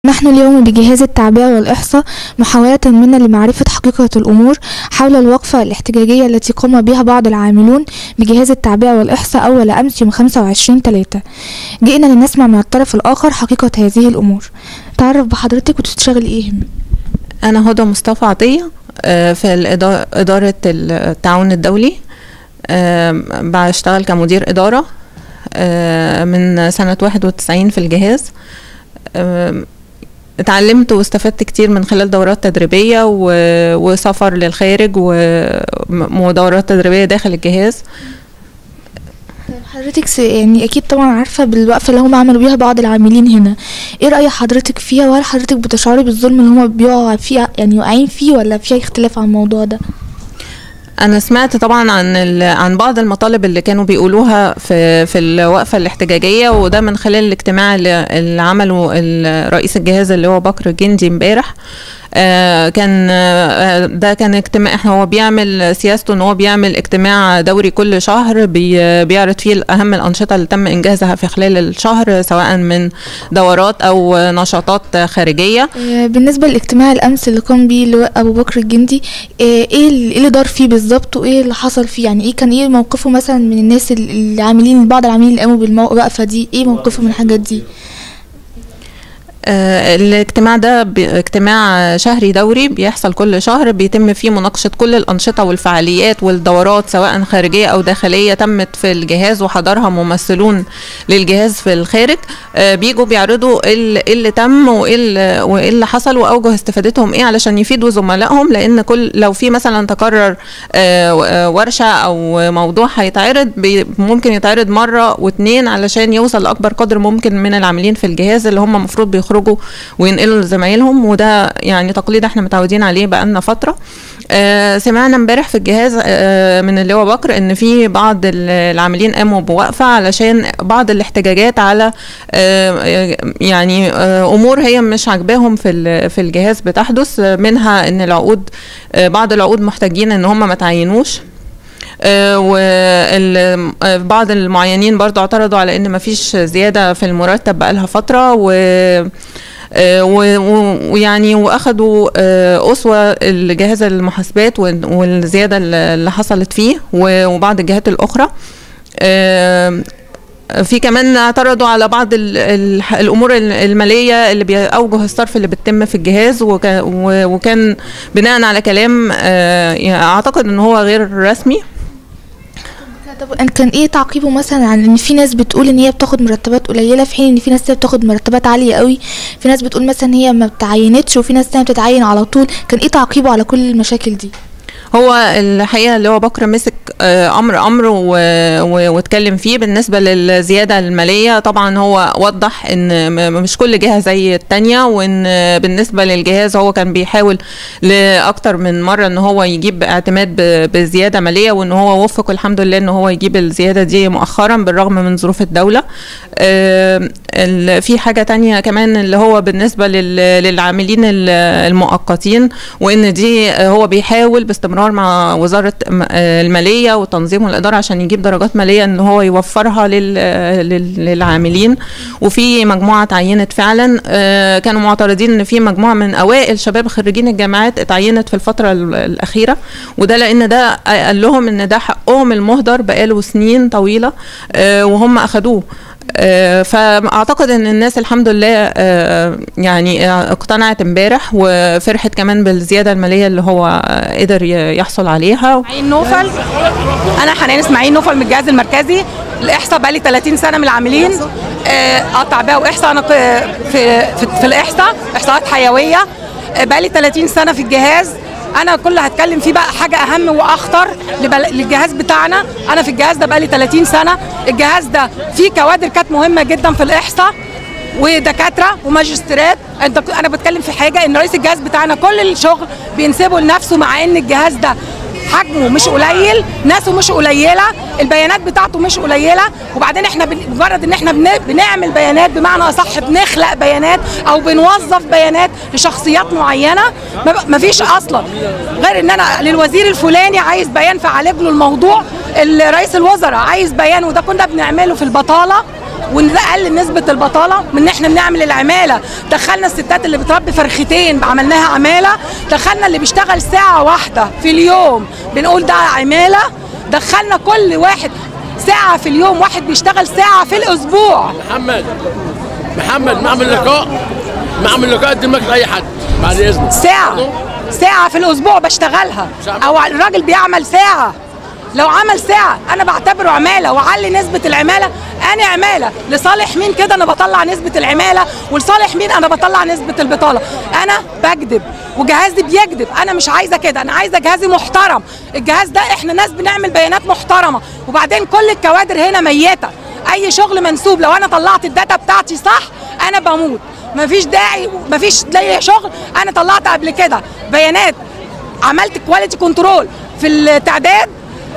نحن اليوم بجهاز التعبئة والإحصاء محاولة منا لمعرفة حقيقة الأمور حول الوقفة الاحتجاجية التي قام بها بعض العاملون بجهاز التعبئة والإحصاء أول أمس يوم 25 تلاتة جئنا لنسمع من الطرف الآخر حقيقة هذه الأمور تعرف بحضرتك وتشتغل إيه هنا أنا هدى مصطفى عطية آه، في الإدا- إدارة التعاون الدولي آه، بشتغل كمدير إدارة آه، من سنة 91 في الجهاز آه، اتعلمت واستفدت كتير من خلال دورات تدريبية و- وسفر للخارج وم- ودورات تدريبية داخل الجهاز حضرتك س- يعني أكيد طبعا عارفة بالوقفة اللي هم عملوا بيها بعض العاملين هنا إيه رأي حضرتك فيها وهل حضرتك بتشعري بالظلم اللي هم بيقعوا فيه يعني واقعين فيه ولا في اختلاف عن الموضوع ده انا سمعت طبعا عن ال- عن بعض المطالب اللي كانوا بيقولوها في في الوقفه الاحتجاجيه وده من خلال الاجتماع اللي اللي عمله ال- رئيس الجهاز اللي هو بكر الجندي امبارح آه، كان آه، ده كان اجتماع احنا هو بيعمل سياسته ان هو بيعمل اجتماع دوري كل شهر بي- بيعرض فيه اهم الانشطه اللي تم انجازها في خلال الشهر سواء من دورات او نشاطات خارجيه آه، بالنسبة للاجتماع الأمس اللي قام بيه اللواء أبو بكر الجندي آه، إيه اللي إيه اللي دار فيه بالظبط وإيه اللي حصل فيه يعني إيه كان إيه موقفه مثلا من الناس ال- العاملين بعض العاملين اللي قاموا بالوقفة دي إيه موقفه من الحاجات دي آه، الاجتماع ده ب- اجتماع شهري دوري بيحصل كل شهر بيتم فيه مناقشة كل الأنشطة والفعاليات والدورات سواء خارجية أو داخلية تمت في الجهاز وحضرها ممثلون للجهاز في الخارج آه، بيجوا بيعرضوا ايه اللي- إيه اللي تم وايه اللي- وايه اللي حصل واوجه استفادتهم ايه علشان يفيدوا زملائهم لان كل لو في مثلا تكرر آه، و- آه، ورشه او موضوع هيتعرض بي- ممكن يتعرض مره واتنين علشان يوصل لاكبر قدر ممكن من العاملين في الجهاز اللي هم المفروض بيخرجوا وينقلوا لزمايلهم وده يعني تقليد احنا متعودين عليه بقالنا فتره آه، سمعنا امبارح في الجهاز آه، من اللواء بكر ان في بعض ال- العاملين قاموا بوقفه علشان بعض الاحتجاجات على آه، يعني آه، امور هي مش عاجباهم في ال- في الجهاز بتحدث آه، منها ان العقود آه، بعض العقود محتاجين ان هم ما تعينوش وبعض المعينين برضو اعترضوا على ان مفيش زياده في المرتب بقالها فتره و آه، و- و- ويعني واخدوا آه، اسوه الجهاز المحاسبات وال- والزياده اللي اللي حصلت فيه و- وبعض الجهات الاخرى آه، في كمان اعترضوا على بعض ال ال الامور ال- الماليه اللي بيوجه الصرف اللي بتتم في الجهاز وكان, وكان بناء على كلام آه، يعني اعتقد ان هو غير رسمي طب أن- كان ايه تعقيبه مثلا عن ان في ناس بتقول ان هي بتاخد مرتبات قليله في حين ان في ناس تانية بتاخد مرتبات عاليه قوي في ناس بتقول مثلا هي ما بتعينتش وفي ناس تانية بتتعين على طول كان ايه تعقيبه على كل المشاكل دي هو الحقيقه اللي هو بكر مسك آه، امر امر و- و- واتكلم فيه بالنسبه للزياده الماليه طبعا هو وضح ان م- مش كل جهه زي التانية وان بالنسبه للجهاز هو كان بيحاول لاكتر من مره ان هو يجيب اعتماد ب- بزياده ماليه وان هو وفق الحمد لله ان هو يجيب الزياده دي مؤخرا بالرغم من ظروف الدوله آه، ال- في حاجه تانية كمان اللي هو بالنسبه لل- للعاملين ال- المؤقتين وان دي آه، هو بيحاول باستمرار مع وزاره م- آه، الماليه والتنظيم والاداره عشان يجيب درجات ماليه ان هو يوفرها لل- آه، لل- للعاملين وفي مجموعه تعينت فعلا آه، كانوا معترضين ان في مجموعه من اوائل شباب خريجين الجامعات اتعينت في الفتره ال- الاخيره وده لان ده قال لهم ان ده حقهم المهدر بقاله سنين طويله آه، وهم اخدوه آه، فاعتقد ان الناس الحمد لله آه، يعني آه، اقتنعت امبارح وفرحت كمان بالزياده الماليه اللي هو آه، قدر ي- يحصل عليها اسماعيل نوفل انا حنان اسماعيل نوفل من الجهاز المركزي الاحصاء بقالي 30 سنه من العاملين آه، قطع بقى واحصاء انا ك- في في, في الاحصاء احصاءات حيويه آه، بقالي 30 سنه في الجهاز انا كل اللي هتكلم فيه بقى حاجه اهم واخطر لبل- للجهاز بتاعنا انا في الجهاز ده بقالي 30 سنه الجهاز ده فيه كوادر كانت مهمه جدا في الاحصاء ودكاتره وماجستيرات انت انا بتكلم في حاجه ان رئيس الجهاز بتاعنا كل الشغل بينسبه لنفسه مع ان الجهاز ده حجمه مش قليل ناسه مش قليله البيانات بتاعته مش قليله وبعدين احنا بن- مجرد ان احنا بن- بنعمل بيانات بمعنى اصح بنخلق بيانات او بنوظف بيانات لشخصيات معينه ما ب- مفيش اصلا غير ان انا للوزير الفلاني عايز بيان فعالج له الموضوع رئيس الوزراء عايز بيان وده كنا بنعمله في البطاله ونقلل نسبه البطاله من ان احنا بنعمل العماله دخلنا الستات اللي بتربي فرختين عملناها عماله دخلنا اللي بيشتغل ساعه واحده في اليوم بنقول ده عماله دخلنا كل واحد ساعة في اليوم واحد بيشتغل ساعة في الأسبوع محمد محمد معمل لقاء معمل لقاء قدمك لاي حد بعد اذنك ساعة ساعة في الأسبوع بشتغلها أو الراجل بيعمل ساعة لو عمل ساعة أنا بعتبره عمالة وأعلي نسبة العمالة أنا عمالة لصالح مين كده أنا بطلع نسبة العمالة ولصالح مين أنا بطلع نسبة البطالة أنا بكذب وجهازي بيكذب أنا مش عايزة كده أنا عايزة جهازي محترم الجهاز ده إحنا ناس بنعمل بيانات محترمة وبعدين كل الكوادر هنا ميتة أي شغل منسوب لو أنا طلعت الداتا بتاعتي صح أنا بموت مفيش داعي مفيش ليا شغل انا طلعت قبل كده بيانات عملت كواليتي كنترول في التعداد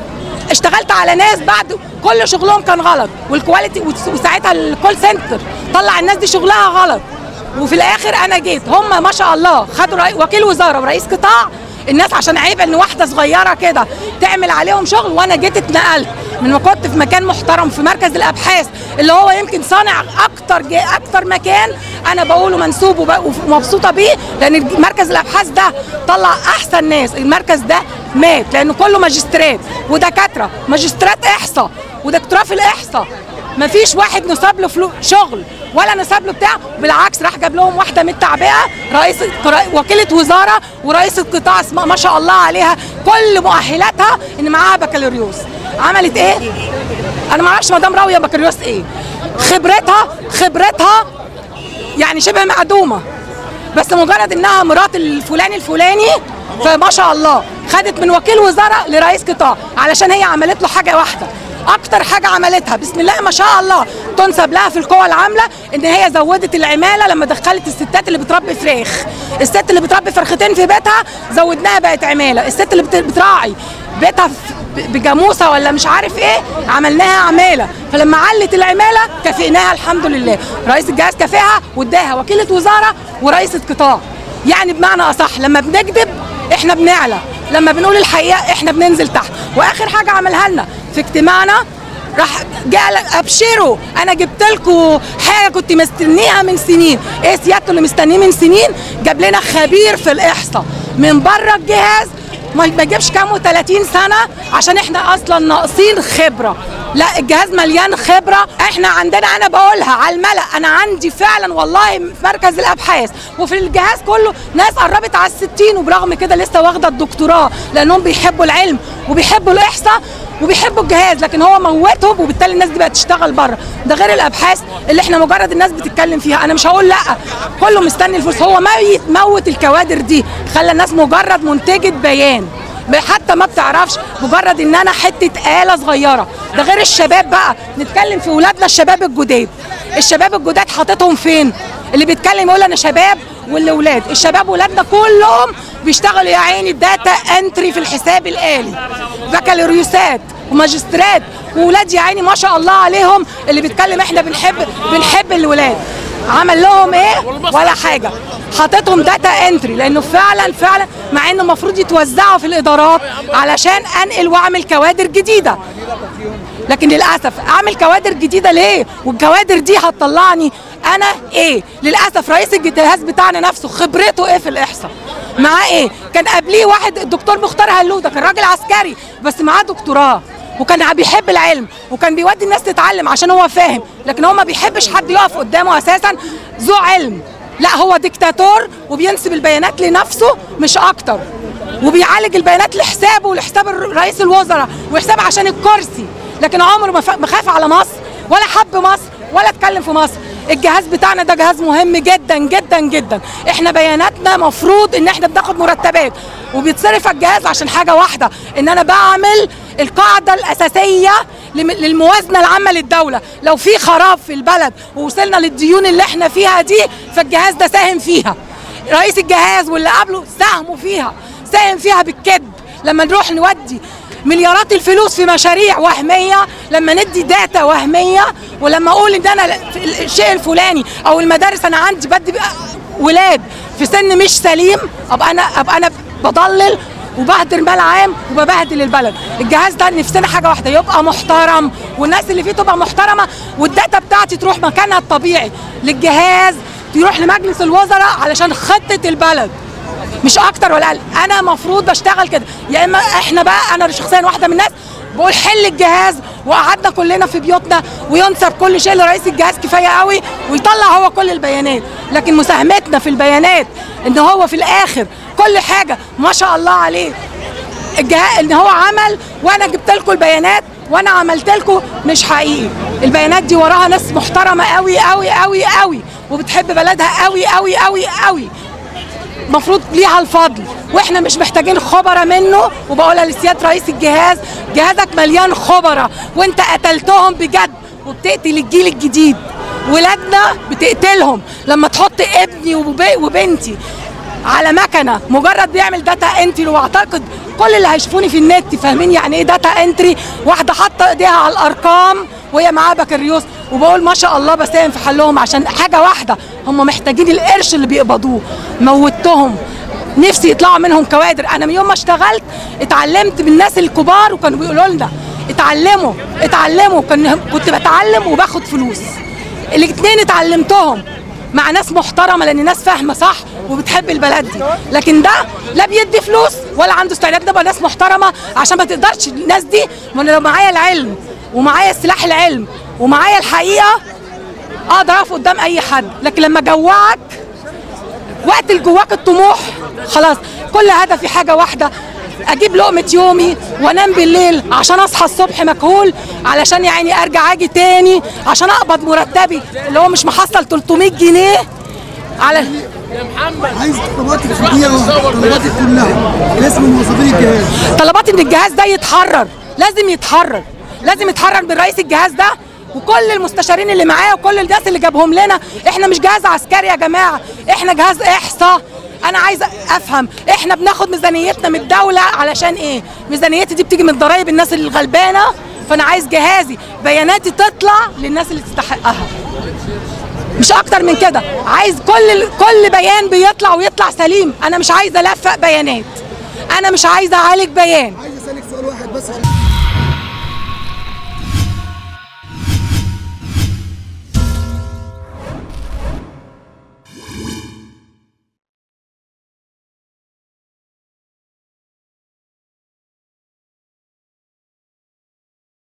اشتغلت على ناس بعد كل شغلهم كان غلط والكواليتي وساعتها الكول سنتر طلع الناس دي شغلها غلط وفي الاخر انا جيت هم ما شاء الله خدوا رئي- وكيل وزاره ورئيس قطاع الناس عشان عيب ان واحده صغيره كده تعمل عليهم شغل وانا جيت اتنقلت من ما كنت في مكان محترم في مركز الابحاث اللي هو يمكن صانع اكتر جي اكتر مكان انا بقوله منسوب وب- ومبسوطه بيه لان مركز الابحاث ده طلع احسن ناس المركز ده مات لانه كله ماجسترات ودكاتره ماجسترات احصاء ودكتوراه في الاحصاء مفيش واحد نصاب له فلو شغل ولا نصاب له بتاع بالعكس راح جاب لهم واحده من التعبئه رئيس وكيله وزاره ورئيس القطاع اسمها ما شاء الله عليها كل مؤهلاتها ان معاها بكالوريوس عملت ايه؟ انا ما اعرفش مدام راويه بكالوريوس ايه خبرتها خبرتها يعني شبه معدومه بس مجرد انها مرات الفلاني الفلاني فما شاء الله خدت من وكيل وزاره لرئيس قطاع علشان هي عملت له حاجه واحده اكتر حاجه عملتها بسم الله ما شاء الله تنسب لها في القوى العامله ان هي زودت العماله لما دخلت الستات اللي بتربي فراخ الست اللي بتربي فرختين في بيتها زودناها بقت عماله الست اللي بت- بتراعي بيتها في- بجاموسه ولا مش عارف ايه عملناها عماله فلما علت العماله كافئناها الحمد لله رئيس الجهاز كافئها واداها وكيله وزاره ورئيسه قطاع يعني بمعنى اصح لما بنكذب احنا بنعلى لما بنقول الحقيقه احنا بننزل تحت واخر حاجه عملها لنا في اجتماعنا راح قال ابشروا انا جبت لكم حاجه كنت مستنيها من سنين ايه سيادته اللي مستنيه من سنين جاب لنا خبير في الاحصاء من بره الجهاز ما ما يجيبش كام 30 سنه عشان احنا اصلا ناقصين خبره لا الجهاز مليان خبره احنا عندنا انا بقولها على الملا انا عندي فعلا والله في مركز الابحاث وفي الجهاز كله ناس قربت على الستين وبرغم كده لسه واخده الدكتوراه لانهم بيحبوا العلم وبيحبوا الاحصاء وبيحبوا الجهاز لكن هو موتهم وبالتالي الناس دي بقت تشتغل بره ده غير الابحاث اللي احنا مجرد الناس بتتكلم فيها انا مش هقول لا كله مستني الفلوس هو ميت موت الكوادر دي خلى الناس مجرد منتجه بيان حتى ما بتعرفش مجرد ان انا حته آلة صغيره ده غير الشباب بقى نتكلم في ولادنا الشباب الجداد الشباب الجداد حاططهم فين اللي بيتكلم يقول انا شباب واللي ولاد الشباب ولادنا كلهم بيشتغلوا يا عيني داتا انتري في الحساب الآلي بكالوريوسات وماجسترات وولاد يا عيني ما شاء الله عليهم اللي بيتكلم احنا بنحب بنحب الولاد عمل لهم ايه ولا حاجه حاططهم داتا انتري لانه فعلا فعلا مع انه المفروض يتوزعوا في الادارات علشان انقل واعمل كوادر جديده لكن للاسف اعمل كوادر جديده ليه والكوادر دي هتطلعني انا ايه للاسف رئيس الجهاز بتاعنا نفسه خبرته ايه في الاحصاء معاه ايه كان قبليه واحد الدكتور مختار هلوده كان راجل عسكري بس معاه دكتوراه وكان بيحب العلم وكان بيودي الناس تتعلم عشان هو فاهم لكن هو ما بيحبش حد يقف قدامه اساسا ذو علم لا هو ديكتاتور وبينسب البيانات لنفسه مش اكتر وبيعالج البيانات لحسابه ولحساب الر- رئيس الوزراء وحساب عشان الكرسي لكن عمره ما فا- ما خاف على مصر ولا حب مصر ولا اتكلم في مصر الجهاز بتاعنا ده جهاز مهم جدا جدا جدا احنا بياناتنا مفروض ان احنا بناخد مرتبات وبيتصرف على الجهاز عشان حاجه واحده ان انا بعمل القاعده الاساسيه لم- للموازنه العامه للدوله لو في خراب في البلد ووصلنا للديون اللي احنا فيها دي فالجهاز ده ساهم فيها رئيس الجهاز واللي قبله ساهموا فيها ساهم فيها بالكذب لما نروح نودي مليارات الفلوس في مشاريع وهميه لما ندي داتا وهميه ولما اقول ان انا في الشيء الفلاني او المدارس انا عندي بدي بقى ولاد في سن مش سليم ابقى انا ابقى انا بضلل وبهدر مال عام وببهدل البلد الجهاز ده نفسنا حاجه واحده يبقى محترم والناس اللي فيه تبقى محترمه والداتا بتاعتي تروح مكانها الطبيعي للجهاز تروح لمجلس الوزراء علشان خطه البلد مش اكتر ولا اقل انا مفروض بشتغل كده يا اما احنا بقى انا شخصيا واحده من الناس بقول حل الجهاز وقعدنا كلنا في بيوتنا وينسب كل شيء لرئيس الجهاز كفايه قوي ويطلع هو كل البيانات لكن مساهمتنا في البيانات ان هو في الاخر كل حاجه ما شاء الله عليه الجهاز ان هو عمل وانا جبت لكم البيانات وانا عملت لكم مش حقيقي البيانات دي وراها ناس محترمه قوي قوي قوي قوي وبتحب بلدها قوي قوي قوي قوي المفروض ليها الفضل واحنا مش محتاجين خبره منه وبقولها لسياده رئيس الجهاز جهازك مليان خبره وانت قتلتهم بجد وبتقتل الجيل الجديد ولادنا بتقتلهم لما تحط ابني وب- وبنتي على مكنه مجرد بيعمل داتا انتري واعتقد كل اللي هيشوفوني في النت فاهمين يعني ايه داتا انتري واحده حاطه ايديها على الارقام وهي معاها بكالوريوس وبقول ما شاء الله بساهم في حلهم عشان حاجه واحده هم محتاجين القرش اللي بيقبضوه موتهم نفسي يطلعوا منهم كوادر انا من يوم ما اشتغلت اتعلمت من الناس الكبار وكانوا بيقولوا لنا اتعلموا اتعلموا كان كنت بتعلم وباخد فلوس الاثنين اتعلمتهم مع ناس محترمه لان ناس فاهمه صح وبتحب البلد دي لكن ده لا بيدي فلوس ولا عنده استعداد يبقى ناس محترمه عشان ما تقدرش الناس دي ما انا لو معايا العلم ومعايا سلاح العلم ومعايا الحقيقه اقدر اقف قدام اي حد لكن لما جوعك وقت اللي جواك الطموح خلاص كل هدفي حاجه واحده اجيب لقمه يومي وانام بالليل عشان اصحى الصبح مكهول علشان يعني ارجع اجي تاني عشان اقبض مرتبي اللي هو مش محصل 300 جنيه على عايز طلباتك كبيره طلباتك كلها باسم موظفين الجهاز طلباتي ان الجهاز ده يتحرر لازم يتحرر لازم يتحرر من رئيس الجهاز ده وكل المستشارين اللي معاه وكل الناس اللي جابهم لنا احنا مش جهاز عسكري يا جماعه احنا جهاز احصاء انا عايزه افهم احنا بناخد ميزانيتنا من الدوله علشان ايه ميزانيتي دي بتيجي من ضرائب الناس الغلبانه فانا عايز جهازي بياناتي تطلع للناس اللي تستحقها مش اكتر من كده عايز كل كل بيان بيطلع ويطلع سليم انا مش عايزه الفق بيانات انا مش عايزه اعالج بيان عايز اسالك سؤال واحد بس عشان